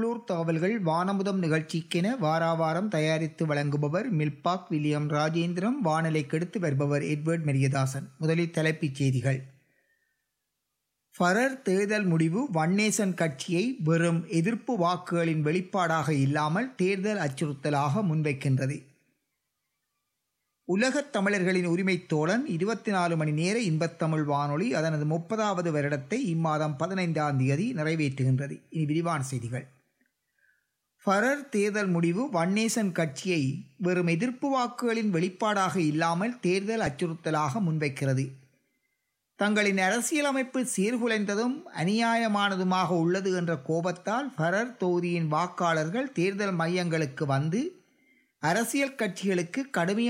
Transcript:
உள்ளூர் தகவல்கள் வானமுதம் நிகழ்ச்சிக்கென வாராவாரம் தயாரித்து வழங்குபவர் மில்பாக் வில்லியம் ராஜேந்திரம் வானலை கெடுத்து வருபவர் எட்வர்ட் மெரியதாசன் முதலில் தலைப்புச் செய்திகள் ஃபரர் தேர்தல் முடிவு வன்னேசன் கட்சியை வெறும் எதிர்ப்பு வாக்குகளின் வெளிப்பாடாக இல்லாமல் தேர்தல் அச்சுறுத்தலாக முன்வைக்கின்றது உலகத் தமிழர்களின் உரிமைத் தோழன் இருபத்தி நாலு மணி நேர இன்பத்தமிழ் வானொலி அதனது முப்பதாவது வருடத்தை இம்மாதம் பதினைந்தாம் தேதி நிறைவேற்றுகின்றது இனி விரிவான செய்திகள் ஃபரர் தேர்தல் முடிவு வன்னேசன் கட்சியை வெறும் எதிர்ப்பு வாக்குகளின் வெளிப்பாடாக இல்லாமல் தேர்தல் அச்சுறுத்தலாக முன்வைக்கிறது தங்களின் அரசியலமைப்பு சீர்குலைந்ததும் அநியாயமானதுமாக உள்ளது என்ற கோபத்தால் ஃபரர் தொகுதியின் வாக்காளர்கள் தேர்தல் மையங்களுக்கு வந்து அரசியல் கட்சிகளுக்கு கடுமையான